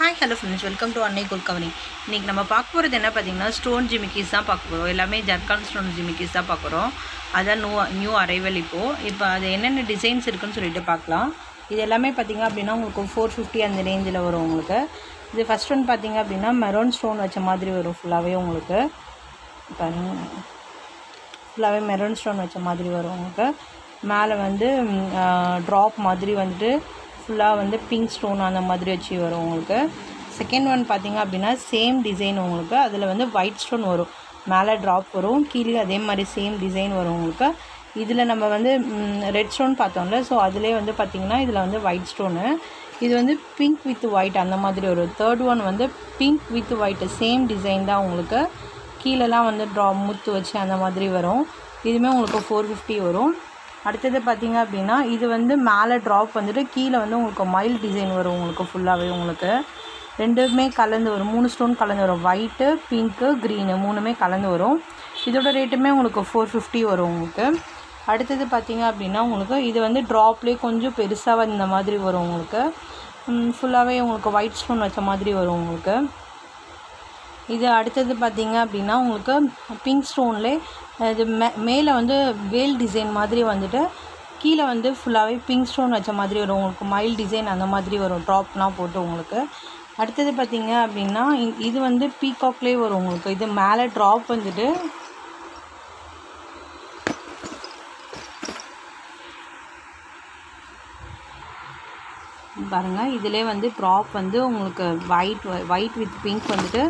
hi hello friends welcome to அன்னை குல் கவனி இன்றைக்கி நம்ம பார்க்க போகிறது என்ன பார்த்தீங்கன்னா ஸ்டோன் ஜிமிக்கிஸ் தான் பார்க்க போகிறோம் எல்லாமே ஜர்கான் ஸ்டோன் ஜிமிக்கிஸ் தான் பார்க்குறோம் அதான் நியூ நியூ அரைவல் இப்போது இப்போ அது என்னென்ன டிசைன்ஸ் இருக்குன்னு சொல்லிட்டு பார்க்கலாம் இது எல்லாமே பார்த்தீங்க அப்படின்னா உங்களுக்கு ஃபோர் ஃபிஃப்டி அந்த ரேஞ்சில் வரும் உங்களுக்கு இது ஃபஸ்ட் ஒன் பார்த்தீங்க அப்படின்னா மெரோன் ஸ்டோன் வச்ச மாதிரி வரும் ஃபுல்லாகவே உங்களுக்கு பாருங்க ஃபுல்லாகவே மெரூன் ஸ்டோன் வச்ச மாதிரி வரும் உங்களுக்கு மேலே வந்து ட்ராப் மாதிரி வந்துட்டு ஃபுல்லாக வந்து பிங்க் ஸ்டோன் அந்த மாதிரி வச்சு வரும் உங்களுக்கு செகண்ட் ஒன் பார்த்தீங்க அப்படின்னா சேம் டிசைன் உங்களுக்கு அதில் வந்து ஒயிட் ஸ்டோன் வரும் மேலே ட்ராப் வரும் கீழே அதே மாதிரி சேம் டிசைன் வரும் உங்களுக்கு இதில் நம்ம வந்து ரெட் ஸ்டோன் பார்த்தோம்ல ஸோ அதிலே வந்து பார்த்திங்கன்னா இதில் வந்து ஒயிட் ஸ்டோனு இது வந்து பிங்க் வித் ஒயிட் அந்த மாதிரி வரும் தேர்ட் ஒன் வந்து pink with white same design தான் உங்களுக்கு கீழெல்லாம் வந்து ட்ரா முத்து வச்சு அந்த மாதிரி வரும் இதுவுமே உங்களுக்கு ஃபோர் ஃபிஃப்டி வரும் அடுத்தது பார்த்தீங்க அப்படின்னா இது வந்து மேலே ட்ராப் வந்துட்டு கீழே வந்து உங்களுக்கு மைல் டிசைன் வரும் உங்களுக்கு ஃபுல்லாகவே உங்களுக்கு ரெண்டுமே கலந்து வரும் மூணு ஸ்டோன் கலந்து வரும் ஒயிட்டு பிங்க்கு க்ரீனு மூணுமே கலந்து வரும் இதோட ரேட்டுமே உங்களுக்கு ஃபோர் ஃபிஃப்டி வரும் உங்களுக்கு அடுத்தது பார்த்தீங்க அப்படின்னா உங்களுக்கு இது வந்து ட்ராப்லேயே கொஞ்சம் பெருசாக இந்த மாதிரி வரும் உங்களுக்கு ஃபுல்லாகவே உங்களுக்கு ஒயிட் ஸ்டோன் வச்ச மாதிரி வரும் உங்களுக்கு இது அடுத்தது பார்த்தீங்க அப்படின்னா உங்களுக்கு பிங்க் ஸ்டோன்லே இது மே மேலே வந்து வேல் டிசைன் மாதிரி வந்துட்டு கீழே வந்து ஃபுல்லாகவே பிங்க் ஸ்டோன் வச்ச மாதிரி வரும் உங்களுக்கு மைல் டிசைன் அந்த மாதிரி வரும் ட்ராப்லாம் போட்டு உங்களுக்கு அடுத்தது பார்த்தீங்க அப்படின்னா இ- இது வந்து பீகாக்லேயே வரும் உங்களுக்கு இது மேலே ட்ராப் வந்துட்டு பாருங்கள் இதிலே வந்து ட்ராப் வந்து உங்களுக்கு ஒயிட் ஒயிட் வித் பிங்க் வந்துட்டு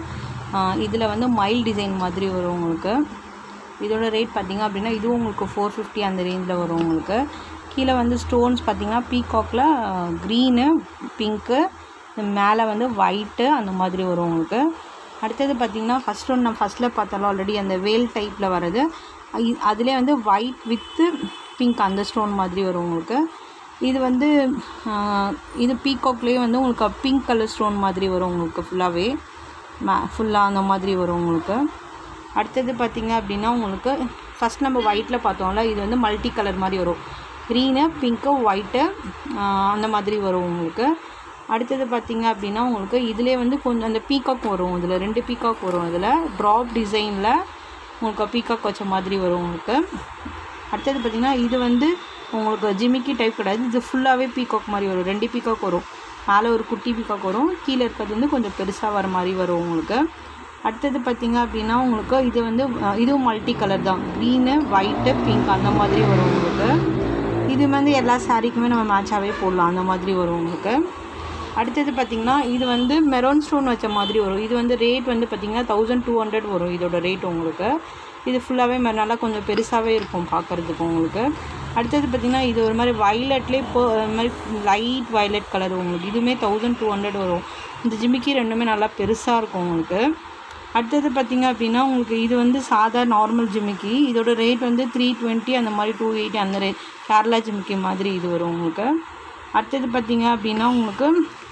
இதில் வந்து மைல் டிசைன் மாதிரி வரும் உங்களுக்கு இதோட ரேட் பார்த்தீங்க அப்படின்னா இதுவும் உங்களுக்கு ஃபோர் ஃபிஃப்டி அந்த ரேஞ்சில் வரும் உங்களுக்கு கீழே வந்து ஸ்டோன்ஸ் பார்த்தீங்கன்னா பீகாக்கில் க்ரீனு பிங்க்கு மேலே வந்து ஒயிட்டு அந்த மாதிரி வரும் உங்களுக்கு அடுத்தது பார்த்தீங்கன்னா ஃபஸ்ட் ஒன் நான் ஃபஸ்ட்டில் பார்த்தாலும் ஆல்ரெடி அந்த வேல் டைப்பில் வர்றது இ- அதிலே வந்து ஒயிட் வித்து பிங்க் அந்த ஸ்டோன் மாதிரி வரும் உங்களுக்கு இது வந்து ஆஹ், இது பீகாக்லேயே வந்து உங்களுக்கு பிங்க் கலர் ஸ்டோன் மாதிரி வரும் உங்களுக்கு ஃபுல்லாகவே மே ஃபுல்லாக அந்த மாதிரி வரும் உங்களுக்கு அடுத்தது பார்த்தீங்க அப்படின்னா உங்களுக்கு ஃபஸ்ட் நம்ம ஒயிட்டில் பார்த்தோம்ல இது வந்து மல்டி கலர் மாதிரி வரும் க்ரீனு பிங்க்கு ஒயிட்டு அந்த மாதிரி வரும் உங்களுக்கு அடுத்தது பார்த்தீங்க அப்படின்னா உங்களுக்கு இதிலே வந்து கொஞ்சம் அந்த பீகாக் வரும் இதில் ரெண்டு பீகாக் வரும் இதில் ட்ராப் டிசைனில் உங்களுக்கு பீகாக் வச்ச மாதிரி வரும் உங்களுக்கு அடுத்தது பார்த்திங்கன்னா இது வந்து உங்களுக்கு ஜிமிக்கி டைப் கிடையாது இது ஃபுல்லாகவே பீகாக் மாதிரி வரும் ரெண்டு பீகாக் வரும் மேலே ஒரு குட்டி பீகாக் வரும் கீழே இருக்கிறது வந்து கொஞ்சம் பெருசாக வர மாதிரி வரும் உங்களுக்கு அடுத்தது பார்த்திங்க அப்படின்னா உங்களுக்கு இது வந்து அஹ், இதுவும் மல்டி கலர் தான் க்ரீனு ஒயிட்டு பிங்க் அந்த மாதிரி வரும் உங்களுக்கு இது வந்து எல்லா சாரீக்குமே நம்ம மேட்சாகவே போடலாம் அந்த மாதிரி வரும் உங்களுக்கு அடுத்தது பார்த்திங்கன்னா இது வந்து மெரோன் ஸ்டோன் வச்ச மாதிரி வரும் இது வந்து ரேட் வந்து பார்த்திங்கன்னா தௌசண்ட் டூ ஹண்ட்ரட் வரும் இதோட ரேட் உங்களுக்கு இது ஃபுல்லாகவே நல்லா கொஞ்சம் பெருசாகவே இருக்கும் பார்க்குறதுக்கு உங்களுக்கு அடுத்தது பார்த்திங்கன்னா இது ஒரு மாதிரி வயலட்லேயே இப்போ ஒரு மாதிரி லைட் வயலட் கலர் உங்களுக்கு இதுவுமே தௌசண்ட் டூ ஹண்ட்ரட் வரும் இந்த ஜிமிக்கி ரெண்டுமே நல்லா பெருசாக இருக்கும் உங்களுக்கு அடுத்தது பார்த்திங்க அப்படின்னா உங்களுக்கு இது வந்து சாதா நார்மல் ஜிமிக்கி இதோட ரேட் வந்து த்ரீ டுவெண்ட்டி அந்த மாதிரி டூ எயிட்டி அந்த ரேட் கேரளா ஜிமிக்கி மாதிரி இது வரும் உங்களுக்கு அடுத்தது பார்த்திங்க அப்படின்னா உங்களுக்கு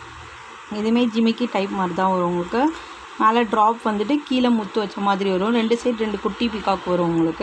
இதுவுமே ஜிமிக்கி டைப் மாதிரி தான் வரும் உங்களுக்கு மேலே ட்ராப் வந்துட்டு கீழே முத்து வச்ச மாதிரி வரும் ரெண்டு சைடு ரெண்டு குட்டி பிகாக் வரும் உங்களுக்கு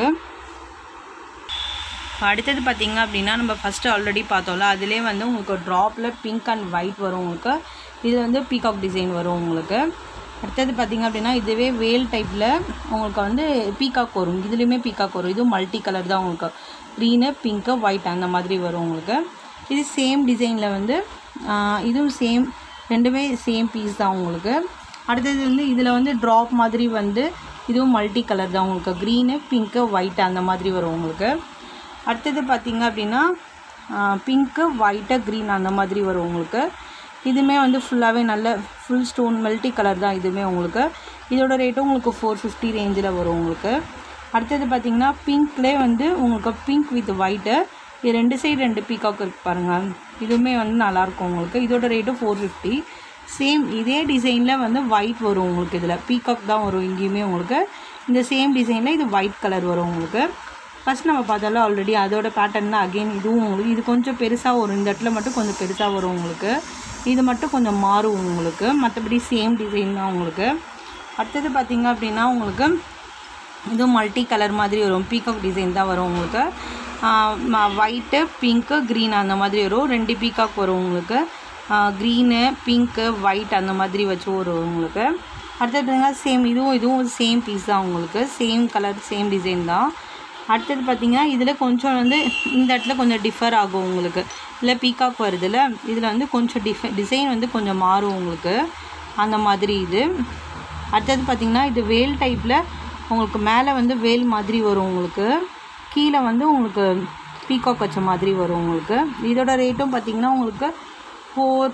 இப்போ அடுத்தது பார்த்தீங்க அப்படின்னா நம்ம ஃபஸ்ட்டு ஆல்ரெடி பார்த்தோம்ல அதிலே வந்து உங்களுக்கு ட்ராப்பில் பிங்க் அண்ட் ஒயிட் வரும் உங்களுக்கு இது வந்து பீகாக் டிசைன் வரும் உங்களுக்கு அடுத்தது பார்த்தீங்க அப்படின்னா இதுவே வேல் டைப்பில் உங்களுக்கு வந்து பீகாக் வரும் இதுலேயுமே பீகாக் வரும் இதுவும் மல்டி கலர் தான் உங்களுக்கு க்ரீனு பிங்க்கு ஒயிட் அந்த மாதிரி வரும் உங்களுக்கு இது சேம் டிசைனில் வந்து ஆஹ், இதுவும் சேம் ரெண்டுமே சேம் பீஸ் தான் உங்களுக்கு அடுத்தது வந்து இதில் வந்து ட்ராப் மாதிரி வந்து இதுவும் மல்டி கலர் தான் உங்களுக்கு க்ரீனு பிங்க்கு ஒயிட் அந்த மாதிரி வரும் உங்களுக்கு அடுத்தது பார்த்தீங்க அப்படின்னா பிங்க்கு ஒயிட்டு க்ரீன் அந்த மாதிரி வரும் உங்களுக்கு இதுவுமே வந்து ஃபுல்லாகவே நல்ல ஃபுல் ஸ்டோன் மல்டி கலர் தான் இதுவுமே உங்களுக்கு இதோட ரேட்டும் உங்களுக்கு ஃபோர் ஃபிஃப்டி ரேஞ்சில் வரும் உங்களுக்கு அடுத்தது பார்த்தீங்கன்னா பிங்க்லேயே வந்து உங்களுக்கு பிங்க் வித் ஒயிட்டு இது ரெண்டு சைடு ரெண்டு பீகாக் இருக்கு பாருங்கள் இதுவுமே வந்து நல்லாயிருக்கும் உங்களுக்கு இதோட ரேட்டும் ஃபோர் ஃபிஃப்டி சேம் இதே டிசைனில் வந்து ஒயிட் வரும் உங்களுக்கு இதில் பீகாக் தான் வரும் இங்கேயுமே உங்களுக்கு இந்த சேம் டிசைனில் இது ஒயிட் கலர் வரும் உங்களுக்கு ஃபஸ்ட் நம்ம பார்த்தாலும் ஆல்ரெடி அதோட பேட்டர்ன் தான் அகெயின் இதுவும் உங்களுக்கு இது கொஞ்சம் பெருசாக வரும் இந்த இடத்துல மட்டும் கொஞ்சம் பெருசாக வரும் உங்களுக்கு இது மட்டும் கொஞ்சம் மாறும் உங்களுக்கு மற்றபடி சேம் டிசைன் தான் உங்களுக்கு அடுத்தது பார்த்தீங்க அப்படின்னா உங்களுக்கு இதுவும் மல்டி கலர் மாதிரி வரும் பீகாக் டிசைன் தான் வரும் உங்களுக்கு ஒயிட்டு பிங்க்கு க்ரீன் அந்த மாதிரி வரும் ரெண்டு பீகாக் வரும் உங்களுக்கு க்ரீனு பிங்க்கு ஒயிட் அந்த மாதிரி வச்சு வரும் உங்களுக்கு அடுத்தது பார்த்தீங்கன்னா சேம் இதுவும் இதுவும் சேம் பீஸ் தான் உங்களுக்கு சேம் கலர் சேம் டிசைன் தான் அடுத்தது பார்த்தீங்கன்னா இதில் கொஞ்சம் வந்து இந்த இடத்துல கொஞ்சம் டிஃபர் ஆகும் உங்களுக்கு இல்லை பீகாக் வருதுல்ல இதில் வந்து கொஞ்சம் டிஃப டிசைன் வந்து கொஞ்சம் மாறும் உங்களுக்கு அந்த மாதிரி இது அடுத்தது பார்த்திங்கன்னா இது வேல் டைப்பில் உங்களுக்கு மேலே வந்து வேல் மாதிரி வரும் உங்களுக்கு கீழே வந்து உங்களுக்கு பீகாக் வச்ச மாதிரி வரும் உங்களுக்கு இதோட ரேட்டும் பார்த்திங்கன்னா உங்களுக்கு ஃபோர்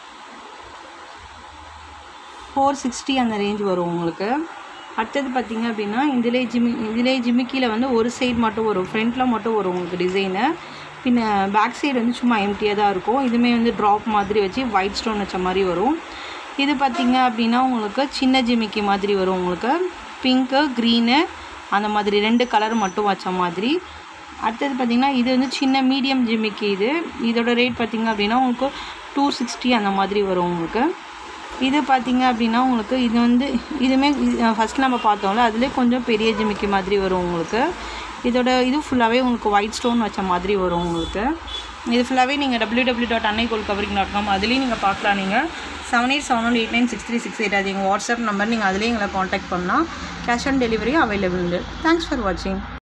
ஃபோர் சிக்ஸ்டி அந்த ரேஞ்ச் வரும் உங்களுக்கு அடுத்தது பார்த்திங்க அப்படின்னா இதிலே ஜிமி இதிலே ஜிமிக்கியில் வந்து ஒரு சைடு மட்டும் வரும் ஃப்ரண்ட்டில் மட்டும் வரும் உங்களுக்கு டிசைனு பின்ன பேக் சைடு வந்து சும்மா எம்டியாக தான் இருக்கும் இதுவுமே வந்து ட்ராப் மாதிரி வச்சு ஒயிட் ஸ்டோன் வச்ச மாதிரி வரும் இது பார்த்திங்க அப்படின்னா உங்களுக்கு சின்ன ஜிமிக்கி மாதிரி வரும் உங்களுக்கு பிங்க்கு க்ரீனு அந்த மாதிரி ரெண்டு கலர் மட்டும் வச்ச மாதிரி அடுத்தது பார்த்திங்கன்னா இது வந்து சின்ன மீடியம் ஜிமிக்கி இது இதோட ரேட் பார்த்திங்க அப்படின்னா உங்களுக்கு டூ சிக்ஸ்டி அந்த மாதிரி வரும் உங்களுக்கு இது பார்த்திங்க அப்படின்னா உங்களுக்கு இது வந்து இதுவுமே ஃபஸ்ட் நம்ம பார்த்தோம்ல அதுலேயே கொஞ்சம் பெரிய ஜிமிக்கி மாதிரி வரும் உங்களுக்கு இதோட இது ஃபுல்லாகவே உங்களுக்கு ஒயிட் ஸ்டோன் வச்ச மாதிரி வரும் உங்களுக்கு இது ஃபுல்லாகவே நீங்கள் டபிள்யூ டபிள்யூ டாட் அன்னை கோல் கவரிங் டாட் காம் அதுலேயும் நீங்கள் பார்க்கலாம் நீங்கள் seven eight seven one eight nine six three six eight அது எங்கள் வாட்ஸ்அப் நம்பர் நீங்கள் அதுலேயும் எங்களை காண்டாக்ட் பண்ணலாம் cash on delivery available thanks for வாட்சிங்